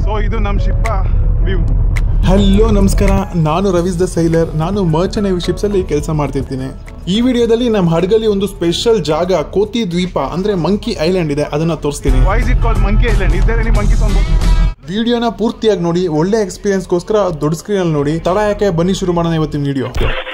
So ಇದು ನಮ್ಮ ಶಿಪ್ಪ ವ್ಯೂ ಹಲೋ ನಮಸ್ಕಾರ ನಾನು ರವೀಶ್ ದ ಸೈಲರ್ ನಾನು ಮರ್ಚ್ ನೇವಿ ಶಿಪ್ಸ್ ಅಲ್ಲಿ ಕೆಲಸ ಮಾಡ್ತಿರ್ತೀನಿ ಈ ವಿಡಿಯೋದಲ್ಲಿ ನಮ್ಮ ಹಡಗಲ್ಲಿ ಒಂದು ಸ್ಪೆಷಲ್ ಜಾಗ ಕೋತಿ ದ್ವೀಪ ಅಂದ್ರೆ ಮಂಕಿ ಐಲ್ಯಾಂಡ್ ಇದೆ ಅದನ್ನ ತೋರಿಸ್ತೀನಿ why is it called monkey island is there any monkeys on ವಿಡಿಯೋನ ಪೂರ್ತಿಯಾಗಿ ನೋಡಿ ಒಳ್ಳೆ ಎಕ್ಸ್ಪೀರಿಯನ್ಸ್ಗೋಸ್ಕರ ದೊಡ್ಡ ಸ್ಕ್ರೀನ್ ಅಲ್ಲಿ ನೋಡಿ ತಡ ಯಾಕೆ ಬನ್ನಿ ಶುರು ಮಾಡೋಣ ಇವತ್ತಿನ ವಿಡಿಯೋ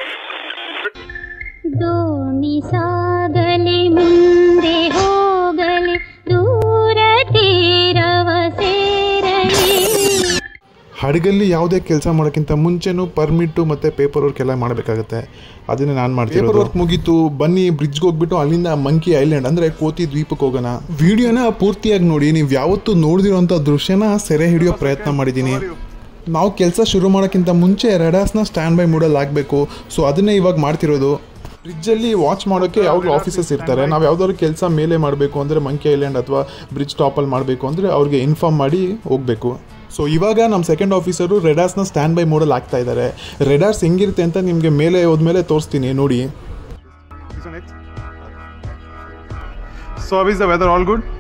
ದೋಣಿ ಸಾಗಲಿ ಮುಂದೆ ಹೋಗಲಿ ದೂರ ತೀರವ ಸೇರಲಿ ಹಡಗಲ್ಲಿ ಯಾವುದೇ ಕೆಲಸ ಮಾಡೋಕ್ಕಿಂತ ಮುಂಚೆನೂ ಪರ್ಮಿಟ್ಟು ಮತ್ತೆ ಪೇಪರ್ ವರ್ಕ್ ಎಲ್ಲ ಮಾಡಬೇಕಾಗುತ್ತೆ ಅದನ್ನೇ ನಾನು ಮಾಡ್ತೀನಿ ಪೇಪರ್ ವರ್ಕ್ ಮುಗೀತು ಬನ್ನಿ ಬ್ರಿಡ್ಜ್ಗೆ ಹೋಗ್ಬಿಟ್ಟು ಅಲ್ಲಿಂದ ಮಂಕಿ ಐಲ್ಯಾಂಡ್ ಅಂದ್ರೆ ಕೋತಿ ದ್ವೀಪಕ್ಕೆ ಹೋಗೋಣ ವಿಡಿಯೋನ ಪೂರ್ತಿಯಾಗಿ ನೋಡಿ ನೀವು ಯಾವತ್ತೂ ನೋಡಿದಿರೋಂಥ ದೃಶ್ಯನ ಸೆರೆ ಹಿಡಿಯೋ ಪ್ರಯತ್ನ ಮಾಡಿದ್ದೀನಿ ನಾವು ಕೆಲಸ ಶುರು ಮಾಡೋಕ್ಕಿಂತ ಮುಂಚೆ ರೆಡಾಸ್ನ ಸ್ಟ್ಯಾಂಡ್ ಬೈ ಮೂಡಲ್ಲಿ ಆಗಬೇಕು ಸೊ ಅದನ್ನೇ ಇವಾಗ ಮಾಡ್ತಿರೋದು ಬ್ರಿಡ್ಜಲ್ಲಿ ವಾಚ್ ಮಾಡೋಕ್ಕೆ ಯಾವಾಗಲೂ ಆಫೀಸರ್ಸ್ ಇರ್ತಾರೆ ನಾವು ಯಾವ್ದಾದ್ರು ಕೆಲಸ ಮೇಲೆ ಮಾಡಬೇಕು ಅಂದರೆ ಮಂಕಿ ಐಲ್ಯಾಂಡ್ ಅಥವಾ ಬ್ರಿಡ್ಜ್ ಟಾಪಲ್ಲಿ ಮಾಡಬೇಕು ಅಂದರೆ ಅವ್ರಿಗೆ ಇನ್ಫಾರ್ಮ್ ಮಾಡಿ ಹೋಗಬೇಕು ಸೊ ಇವಾಗ ನಮ್ಮ ಸೆಕೆಂಡ್ ಆಫೀಸರು ರೆಡಾರ್ಸ್ನ ಸ್ಟ್ಯಾಂಡ್ ಬೈ ಮೋಡಲ್ಲಿ ಆಗ್ತಾ ಇದ್ದಾರೆ ರೆಡಾರ್ಸ್ ಹೆಂಗಿರುತ್ತೆ ಅಂತ ನಿಮಗೆ ಮೇಲೆ ಹೋದ್ಮೇಲೆ ತೋರಿಸ್ತೀನಿ ನೋಡಿ so how is the weather all good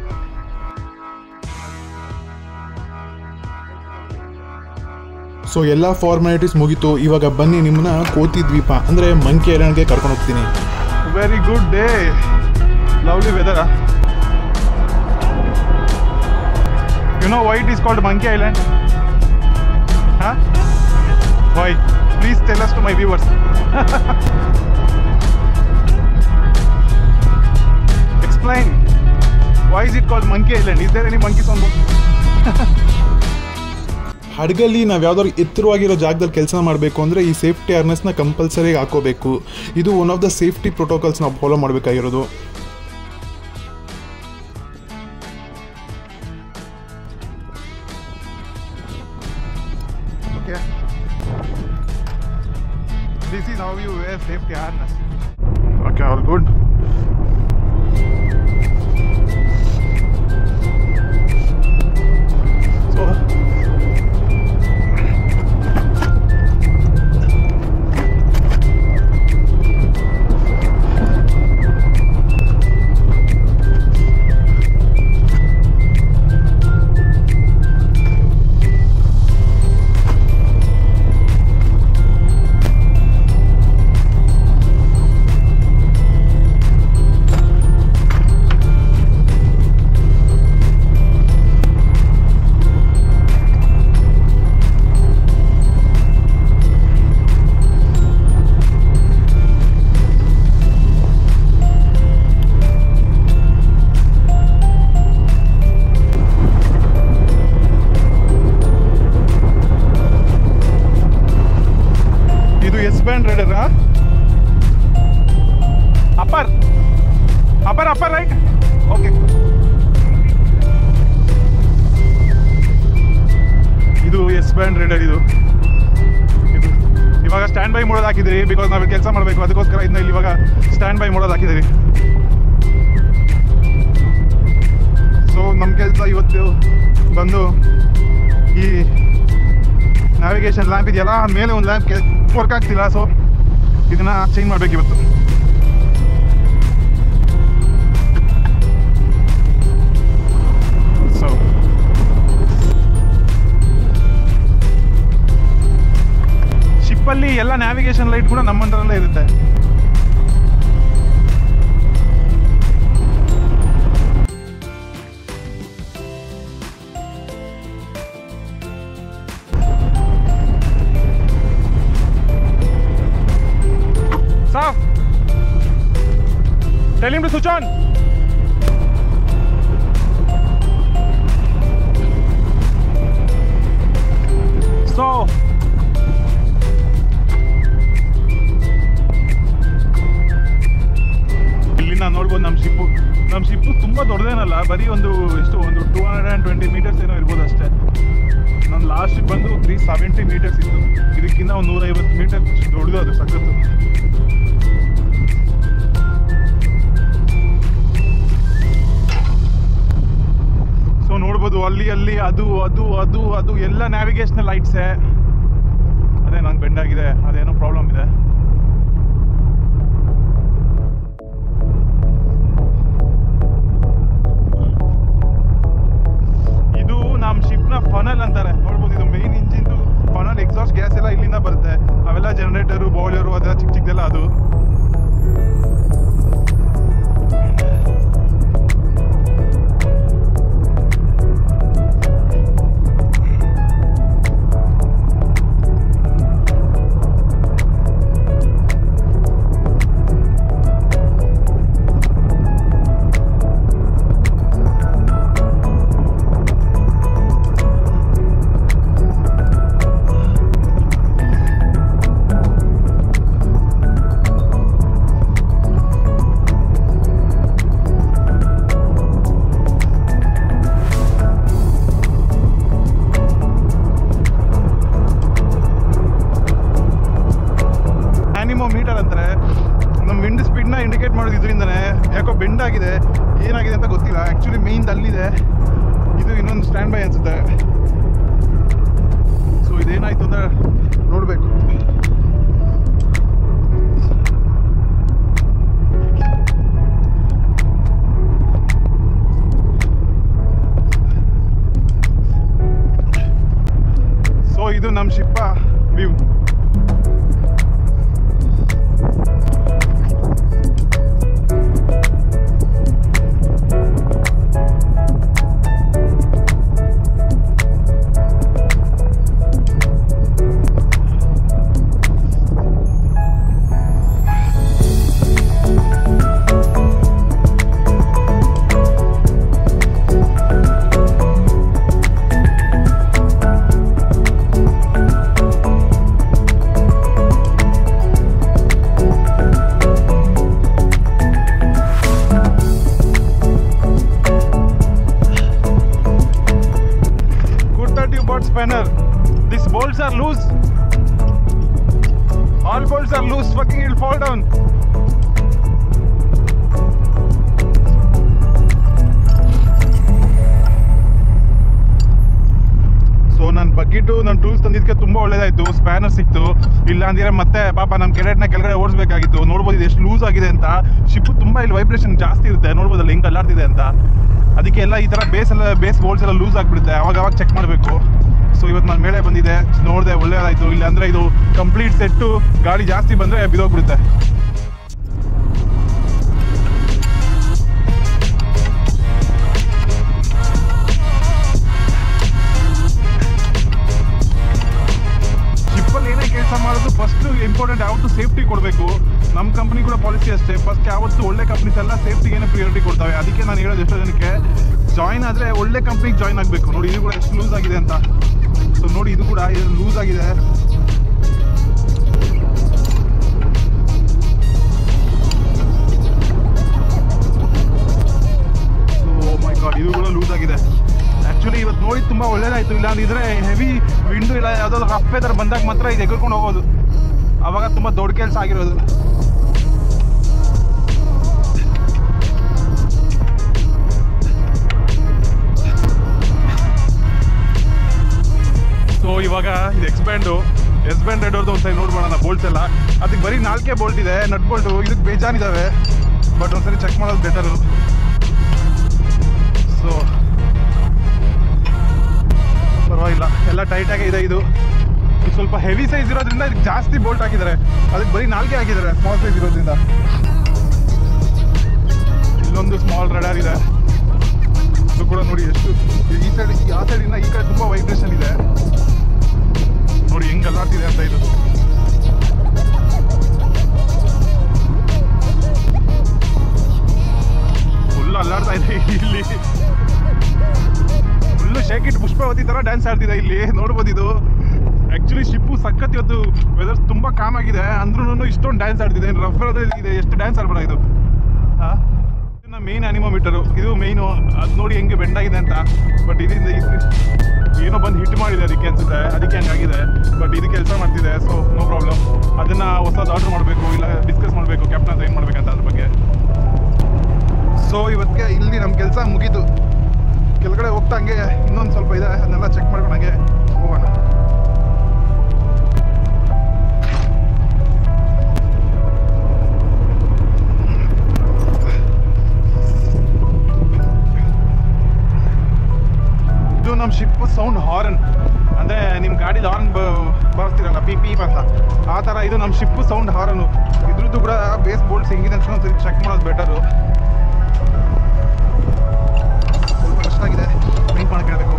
so ಎಲ್ಲ ಫಾರ್ಮಾಲಿಟೀಸ್ ಮುಗೀತು ಇವಾಗ ಬನ್ನಿ ನಿಮ್ಮನ್ನ ಕೋತಿ ದ್ವೀಪ ಅಂದರೆ ಮಂಕಿ ಐಲ್ಯಾಂಡ್ಗೆ ಕರ್ಕೊಂಡು ಹೋಗ್ತೀನಿ very good day lovely weather you know why it is called monkey island ಹಾ why please tell us to my viewers explain why is it called monkey island is there any monkeys on ಹಡಗಲ್ಲಿ ನಾವು ಯಾವ್ದಾದ್ರು ಎತ್ತರವಾಗಿರೋ ಜಾಗದಲ್ಲಿ ಕೆಲಸ ಮಾಡಬೇಕು ಅಂದರೆ ಈ safety ಅರ್ನೆಸ್ನ compulsory ಹಾಕೋಬೇಕು ಇದು one of the safety protocols ನಾವು ಫಾಲೋ ಮಾಡಬೇಕಾಗಿರೋದು Okay. This is how you wear safety harness. Okay, all good. So, ಇದು S band radar upper upper upper right okay ಇದು ಎಸ್ ಬ್ಯಾಂಡ್ ರೈಡರ್ ಇದು ಇದು ಇವಾಗ stand by ಮಾಡೋದು ಹಾಕಿದ್ದೀರಿ because ನಾವು ಕೆಲಸ ಮಾಡಬೇಕು ಅದಕ್ಕೋಸ್ಕರ ಇದನ್ನ ಇಲ್ಲಿ ಇವಾಗ ಸ್ಟ್ಯಾಂಡ್ ಬೈ ಮಾಡೋದು ಹಾಕಿದ್ದೀರಿ ಸೊ ನಮ್ಮ ಕೆಲಸ ಇವತ್ತು ಬಂದು ಈ ನ್ಯಾವಿಗೇಷನ್ ಲ್ಯಾಂಪ್ ಇದೆಯಲ್ಲ ಮೇಲೆ ಒಂದು ಲ್ಯಾಂಪ್ ವರ್ಕ್ ಆಗ್ತಿಲ್ಲ ಸೊ ಇದನ್ನ ಚೇಂಜ್ ಮಾಡ್ಬೇಕು ಇವತ್ತು ಸೊ ಶಿಪ್ಪಲ್ಲಿ ಎಲ್ಲ ನ್ಯಾವಿಗೇಷನ್ ಲೈಟ್ ಕೂಡ ನಮ್ಮ ಅಂಡರಲ್ಲೇ ಇರುತ್ತೆ Saf! Tell him to switch on! So, ಇಲ್ಲಿಂದ ನೋಡ್ಬೋದು ನಮ್ಮ ಶಿಪ್ಪು ನಮ್ಮ ಶಿಪ್ಪು ತುಂಬ ದೊಡ್ಡದೇನಲ್ಲ ಬರೀ ಒಂದು ಎಷ್ಟು ಒಂದು two hundred and twenty metres ಏನೋ ಇರ್ಬೋದು ಅಷ್ಟೇ ನನ್ನ ಲಾಸ್ಟ್ ಶಿಪ್ ಬಂದು ತ್ರೀ ಸೆವೆಂಟಿ ಮೀಟರ್ಸ್ ಇತ್ತು ಇದಕ್ಕಿಂತ ಒಂದು ನೂರೈವತ್ತು ಮೀಟರ್ ದೊಡ್ಡದು ಅದು ಸಖತ್ತು ಸೊ ನೋಡ್ಬೋದು ಅಲ್ಲಿ ಅಲ್ಲಿ ಅದು ಅದು ಅದು ಅದು ಎಲ್ಲ ನ್ಯಾವಿಗೇಷನಲ್ ಲೈಟ್ಸೇ ಅದೇ ನಂಗೆ ಬೆಂಡ್ ಆಗಿದೆ ಅದೇನೋ ಪ್ರಾಬ್ಲಮ್ ಇದೆ ಇದು ನಮ್ಮ ಶಿಪ್ನ ಫನಲ್ ಅಂತಾರೆ ನೋಡ್ಬೋದು ಇದು ಮೇನ್ ಇಂಜಿನ್ದು ಫನಲ್ ಎಕ್ಸಾಸ್ಟ್ ಗ್ಯಾಸ್ ಎಲ್ಲ ಇಲ್ಲಿಂದ ಬರುತ್ತೆ ಅವೆಲ್ಲ ಜನರೇಟರು ಬಾಯ್ಲರು ಅದೆಲ್ಲ ಚಿಕ್ಕ ಚಿಕ್ಕದೆಲ್ಲ ಅದು ಆನಿಮೋ ಮೀಟರ್ ಅಂತಾರೆ ನಮ್ಮ ವಿಂಡ್ ಸ್ಪೀಡ್ನ ಇಂಡಿಕೇಟ್ ಮಾಡೋದು ಇದರಿಂದನೇ ಯಾಕೋ ಬೆಂಡ್ ಆಗಿದೆ ಏನಾಗಿದೆ ಅಂತ ಗೊತ್ತಿಲ್ಲ ಆ್ಯಕ್ಚುಲಿ ಮೇಯ್ನ್ ಅಲ್ಲಿದೆ ಇದು ಇನ್ನೊಂದು ಸ್ಟ್ಯಾಂಡ್ ಬೈ ಅನ್ಸುತ್ತೆ ಸೊ ಇದೇನಾಯ್ತು ಅಂದ್ರೆ ನೋಡಬೇಕು ಸೊ ಇದು ನಮ್ಮ ಶಿಪ್ಪ view Kurta tube board spanner. These bolts are loose. All bolts are loose. Fucking it'll fall down. So ನನ್ನ ಬಗ್ಗಿಟ್ಟು ನನ್ನ ಟೂಲ್ಸ್ ತಂದಿದ್ದಕ್ಕೆ ತುಂಬ ಒಳ್ಳೇದಾಯ್ತು ಸ್ಪ್ಯಾನರ್ ಸಿಕ್ತು ಇಲ್ಲ ಅಂದಿದ್ರೆ ಮತ್ತೆ ಪಾಪ ನಮ್ಮ ಕೆರೆಟ್ನ ಕೆಳಗಡೆ ಓಡಿಸ್ಬೇಕಾಗಿತ್ತು ನೋಡ್ಬೋದು ಇದು ಎಷ್ಟು ಲೂಸ್ ಆಗಿದೆ ಅಂತ ಶಿಪ್ ತುಂಬ ಇಲ್ಲಿ ವೈಬ್ರೇಷನ್ ಜಾಸ್ತಿ ಇರುತ್ತೆ ನೋಡ್ಬೋದು ಅಲ್ಲಿ ಹೆಂಗೆ ಅಲ್ಲಾಡ್ತಿದೆ ಅಂತ ಅದಕ್ಕೆ ಎಲ್ಲ ಈ ಥರ ಬೇಸ್ ಎಲ್ಲ ಬೇಸ್ ಬೋಲ್ಸ್ ಎಲ್ಲ ಲೂಸ್ ಆಗಿಬಿಡುತ್ತೆ ಅವಾಗ ಅವಾಗ ಚೆಕ್ ಮಾಡಬೇಕು ಸೊ ಇವತ್ತು ನಾನು ಮೇಲೆ ಬಂದಿದೆ ನೋಡಿದೆ ಒಳ್ಳೇದಾಯ್ತು ಇಲ್ಲ ಅಂದರೆ ಇದು ಕಂಪ್ಲೀಟ್ ಸೆಟ್ಟು ಗಾಡಿ ಜಾಸ್ತಿ ಬಂದರೆ ಬಿದೋಗ್ಬಿಡುತ್ತೆ ಶಿಪ್ಪಲ್ಲಿ ಏನೇ ಕೆಲಸ ಮಾಡೋದು ಫಸ್ಟ್ ಇಂಪಾರ್ಟೆಂಟ್ ಯಾವತ್ತು ಸೇಫ್ಟಿ ಕೊಡಬೇಕು ನಮ್ಮ ಕಂಪ್ನಿ ಕೂಡ ಪಾಲಿಸಿ ಅಷ್ಟೇ ಫಸ್ಟ್ ಯಾವತ್ತು ಒಳ್ಳೆ ಕಂಪ್ನೀಸ್ ಎಲ್ಲ ಸೇಫ್ಟಿಗೇನೆ ಪ್ರಿಯಾರಿಟಿ ಕೊಡ್ತವೆ ಅದಕ್ಕೆ ನಾನು ಹೇಳೋದು ಎಷ್ಟೋ ಜನಕ್ಕೆ ಜಾಯ್ನ್ ಆದರೆ ಒಳ್ಳೆ ಕಂಪ್ನಿಗೆ ಜಾಯ್ನ್ ಆಗಬೇಕು ನೋಡಿ ಇದು ಕೂಡ ಎಷ್ಟು ಲೂಸ್ ಆಗಿದೆ ಅಂತ ಸೊ ನೋಡಿ ಇದು ಕೂಡ ಇದು ಲೂಸ್ ಆಗಿದೆ ಸೊ ಮೈ ಗಾಡ್ ಇದು ಕೂಡ ಲೂಸ್ ಆಗಿದೆ ಆ್ಯಕ್ಚುಲಿ ಇವತ್ತು ನೋಡಿ ತುಂಬ ಒಳ್ಳೇದಾಯ್ತು ಇಲ್ಲ ಅಂದಿದ್ರೆ ಹೆವಿ ವಿಂಡು ಇಲ್ಲ ಯಾವುದಾದ್ರು ರಫ್ ವೆದರ್ ಬಂದಾಗ ಮಾತ್ರ ಇದು ಎಗರ್ಕೊಂಡು ಹೋಗೋದು ಅವಾಗ ತುಂಬ ದೊಡ್ಡ ಕೆಲಸ ಆಗಿರೋದು ಸೊ ಇವಾಗ ಇದು ಎಕ್ಸ್ಬ್ಯಾಂಡು ಎಸ್ ಬ್ಯಾಂಡ್ ರೆಡ್ ಒಂದ್ಸರಿ ನೋಡ್ಬೋಣ ಬೋಲ್ಟ್ಸ್ ಎಲ್ಲ ಅದಕ್ಕೆ ಬರೀ ನಾಲ್ಕೇ ಬೋಲ್ಟ್ ಇದೆ ನಟ್ ಬೋಲ್ಟು ಇದಕ್ಕೆ ಬೇಜಾನಿದ್ದಾವೆ ಬಟ್ ಒಂದ್ಸರಿ ಚೆಕ್ ಮಾಡೋದು ಬೆಟರು ಸೊ ಪರವಾಗಿಲ್ಲ ಎಲ್ಲ ಟೈಟಾಗೇ ಇದೆ ಇದು ಇದು ಸ್ವಲ್ಪ ಹೆವಿ ಸೈಜ್ ಇರೋದ್ರಿಂದ ಇದಕ್ಕೆ ಜಾಸ್ತಿ ಬೋಲ್ಟ್ ಹಾಕಿದ್ದಾರೆ ಅದಕ್ಕೆ ಬರೀ ನಾಲ್ಕೇ ಹಾಕಿದ್ದಾರೆ ಸ್ಮಾಲ್ ಸೈಜ್ ಇರೋದ್ರಿಂದ ಇಲ್ಲೊಂದು ಸ್ಮಾಲ್ ರಡಾರ್ ಇದೆ ಇದು ಕೂಡ ನೋಡಿ ಎಷ್ಟು ಈ ಸೈಡ್ ಆ ಸೈಡಿಂದ ಈ ಕಡೆ ತುಂಬ ವೈಬ್ರೇಷನ್ ಇದೆ ನೋಡಿ ಹೆಂಗ್ ಅಲ್ಲಾಡ್ತಿದೆ ಅಂತ ಇದು ಫುಲ್ ಅಲ್ಲಾಡ್ತಾ ಇದೆ ಇಲ್ಲಿ ಫುಲ್ಲು ಶೇಕಿಟ್ ಪುಷ್ಪಾವತಿ ತರ ಡ್ಯಾನ್ಸ್ ಆಡ್ತಿದೆ ಇಲ್ಲಿ ನೋಡ್ಬೋದು ಇದು ಆಕ್ಚುಲಿ ಶಿಪ್ಪು ಸಖತ್ ಇವತ್ತು ವೆದರ್ಸ್ ತುಂಬಾ ಕಾಮ್ ಆಗಿದೆ ಅಂದ್ರೂ ಇಷ್ಟೊಂದು ಡ್ಯಾನ್ಸ್ ಆಡ್ತಿದೆ ರಫ್ ಇದೆ ಎಷ್ಟು ಡ್ಯಾನ್ಸ್ ಆಡ್ಬೇಡ ಇದು ಇದನ್ನ ಮೇನ್ ಅನಿಮೋಮೀಟರು ಇದು ಮೇಯ್ನು ಅದು ನೋಡಿ ಹೆಂಗೆ ಬೆಂಡಾಗಿದೆ ಅಂತ ಬಟ್ ಇದರಿಂದ ಇದು ಏನೋ ಬಂದು ಹಿಟ್ ಮಾಡಿದೆ ಅದಕ್ಕೆ ಅನ್ಸುತ್ತೆ ಅದಕ್ಕೆ ಹಂಗಾಗಿದೆ ಬಟ್ ಇದು ಕೆಲಸ ಮಾಡ್ತಿದೆ ಸೊ ನೋ ಪ್ರಾಬ್ಲಮ್ ಅದನ್ನ ಹೊಸದು ಆರ್ಡರ್ ಮಾಡಬೇಕು ಇಲ್ಲ ಡಿಸ್ಕಸ್ ಮಾಡಬೇಕು ಕ್ಯಾಪ್ಟನ್ ಹತ್ರ ಏನು ಮಾಡ್ಬೇಕಂತ ಅದ್ರ ಬಗ್ಗೆ ಸೊ ಇವತ್ತಿಗೆ ಇಲ್ಲಿ ನಮ್ಮ ಕೆಲಸ ಮುಗೀತು ಕೆಳಗಡೆ ಹೋಗ್ತಾ ಹಂಗೆ ಇನ್ನೊಂದು ಸ್ವಲ್ಪ ಇದೆ ಅದನ್ನೆಲ್ಲ ಚೆಕ್ ಮಾಡ್ಕೊಂಡು ಹಂಗೆ ಹೋಗೋಣ ಇದು ನಮ್ಮ ಶಿಪ್ ಸೌಂಡ್ ಹಾರ್ನ್ ಅಂದರೆ ನಿಮ್ಮ ಗಾಡಿ ಹಾರ್ನ್ ಬರ್ತಿರಲ್ಲ ಪಿ ಪೀಪ್ ಅಂತ ಆ ಥರ ಇದು ನಮ್ಮ ಶಿಪ್ ಸೌಂಡ್ ಹಾರನು ಇದ್ರದ್ದು ಕೂಡ ಬೇಸ್ ಬೋಲ್ಟ್ಸ್ ಹೆಂಗಿದೆ ಅಂತ ಒಂದ್ಸರಿ ಚೆಕ್ ಮಾಡೋದು ಬೆಟರು ಸ್ವಲ್ಪ ಕಷ್ಟ ಆಗಿದೆ ಮೈಂಟ್ ಮಾಡಕ್ಕೆ ಹೇಳ್ಬೇಕು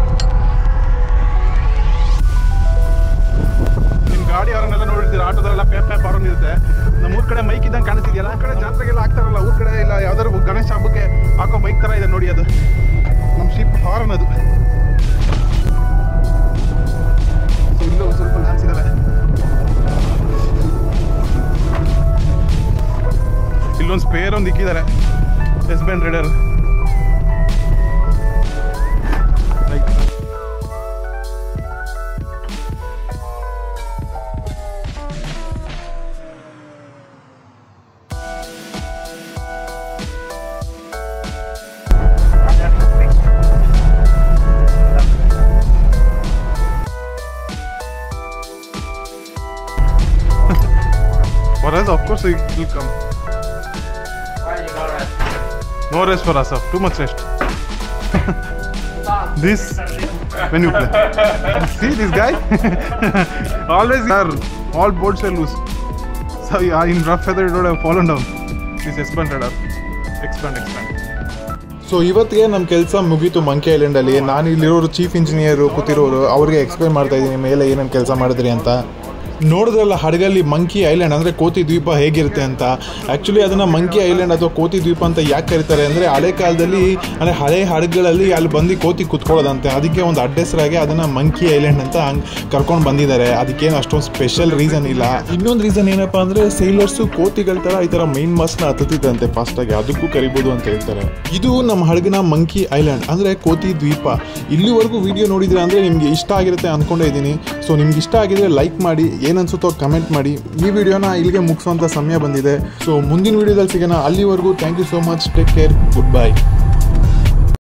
ನಿಮ್ಮ ಗಾಡಿ ಹಾರನ್ನೆಲ್ಲ ನೋಡಿರ್ತೀರ ಆಟೋದಲ್ಲೆಲ್ಲ ಪೇಪ್ ಪೇಪ್ ಹಾರನ್ ಇರುತ್ತೆ ನಮ್ಮ ಊರ್ ಕಡೆ ಮೈಕ್ ಇದ್ದಂಗೆ ಕಾಣಿಸ್ತಿದೆಯಲ್ಲ ಆ ಕಡೆ ಜಾತ್ರೆಗೆಲ್ಲ ಹಾಕ್ತಾರಲ್ಲ ಊರ್ ಕಡೆ ಇಲ್ಲ ಯಾವ್ದಾದ್ರು ಗಣೇಶ ಹಬ್ಬಕ್ಕೆ ಹಾಕೋ ಮೈಕ್ ಥರ ಇದೆ ನೋಡಿ ಅದು ನಮ್ಮ ಶಿಪ್ ಹಾರನ್ ಅದು ಸೊ ಇಲ್ಲೂ ಒಂದ್ ಸ್ವಲ್ಪ ಲ್ಯಾನ್ಸ್ ಇದಾವೆ ಇಲ್ಲೊಂದು ಸ್ಪೇರ್ ಒಂದು ಇಕ್ಕಿದ್ದಾರೆ S band radar For us, of course, it will come. No rest for us, sir. Too much rest. this, when you play. See this guy? Always, sir, all boats are loose. So, yeah, in rough weather, it would have fallen down. This expand radar. Expand, expand. So ಇವತ್ತಿಗೆ ನಮ್ಮ ಕೆಲಸ ಮುಗೀತು monkey ಐಲ್ಯಾಂಡಲ್ಲಿ ನಾನು ಇಲ್ಲಿರೋರು chief engineer ಕೂತಿರೋರು ಅವ್ರಿಗೆ explain ಮಾಡ್ತಾ ಇದ್ದೀನಿ ಮೇಲೆ ಏನೇನು ಕೆಲಸ ಮಾಡಿದ್ರಿ ಅಂತ ನೋಡಿದ್ರಲ್ಲ ಹಡಗಲ್ಲಿ ಮಂಕಿ ಐಲ್ಯಾಂಡ್ ಅಂದರೆ ಕೋತಿ ದ್ವೀಪ ಹೇಗಿರುತ್ತೆ ಅಂತ ಆ್ಯಕ್ಚುಲಿ ಅದನ್ನು ಮಂಕಿ ಐಲ್ಯಾಂಡ್ ಅಥವಾ ಕೋತಿ ದ್ವೀಪ ಅಂತ ಯಾಕೆ ಕರೀತಾರೆ ಅಂದರೆ ಹಳೆ ಕಾಲದಲ್ಲಿ ಅಂದರೆ ಹಳೆ ಹಡಗುಗಳಲ್ಲಿ ಅಲ್ಲಿ ಬಂದು ಕೋತಿ ಕುತ್ಕೊಳ್ಳೋದಂತೆ ಅದಕ್ಕೆ ಒಂದು ಅಡ್ಡ ಹೆಸರಾಗಿ ಅದನ್ನು ಮಂಕಿ ಐಲ್ಯಾಂಡ್ ಅಂತ ಹಂಗೆ ಕರ್ಕೊಂಡು ಬಂದಿದ್ದಾರೆ ಅದಕ್ಕೇನು ಅಷ್ಟೊಂದು ಸ್ಪೆಷಲ್ ರೀಸನ್ ಇಲ್ಲ ಇನ್ನೊಂದು ರೀಸನ್ ಏನಪ್ಪ ಅಂದರೆ ಸೇಲರ್ಸು ಕೋತಿಗಳ ಥರ ಈ ಥರ ಮೈನ್ ಮಾಸ್ನ ಹತ್ತುತ್ತಿದ್ದಂತೆ ಫಾಸ್ಟಾಗಿ ಅದಕ್ಕೂ ಕರಿಬೋದು ಅಂತ ಹೇಳ್ತಾರೆ ಇದು ನಮ್ಮ ಹಡಗಿನ ಮಂಕಿ ಐಲ್ಯಾಂಡ್ ಅಂದರೆ ಕೋತಿ ದ್ವೀಪ ಇಲ್ಲಿವರೆಗೂ ವಿಡಿಯೋ ನೋಡಿದ್ರೆ ಅಂದರೆ ನಿಮಗೆ ಇಷ್ಟ ಆಗಿರುತ್ತೆ ಅಂದ್ಕೊಂಡೇ ಇದ್ದೀನಿ ಸೊ ನಿಮ್ಗೆ ಇಷ್ಟ ಆಗಿದ್ರೆ ಲೈಕ್ ಮಾಡಿ ಏನನ್ಸುತ್ತೋ ಕಮೆಂಟ್ ಮಾಡಿ ಈ ವಿಡಿಯೋನ ಇಲ್ಲಿಗೆ ಮುಗಿಸುವಂಥ ಸಮಯ ಬಂದಿದೆ ಸೊ ಮುಂದಿನ ವಿಡಿಯೋದಲ್ಲಿ ಸಿಗೋಣ ಅಲ್ಲಿವರೆಗೂ thank you so much take care good bye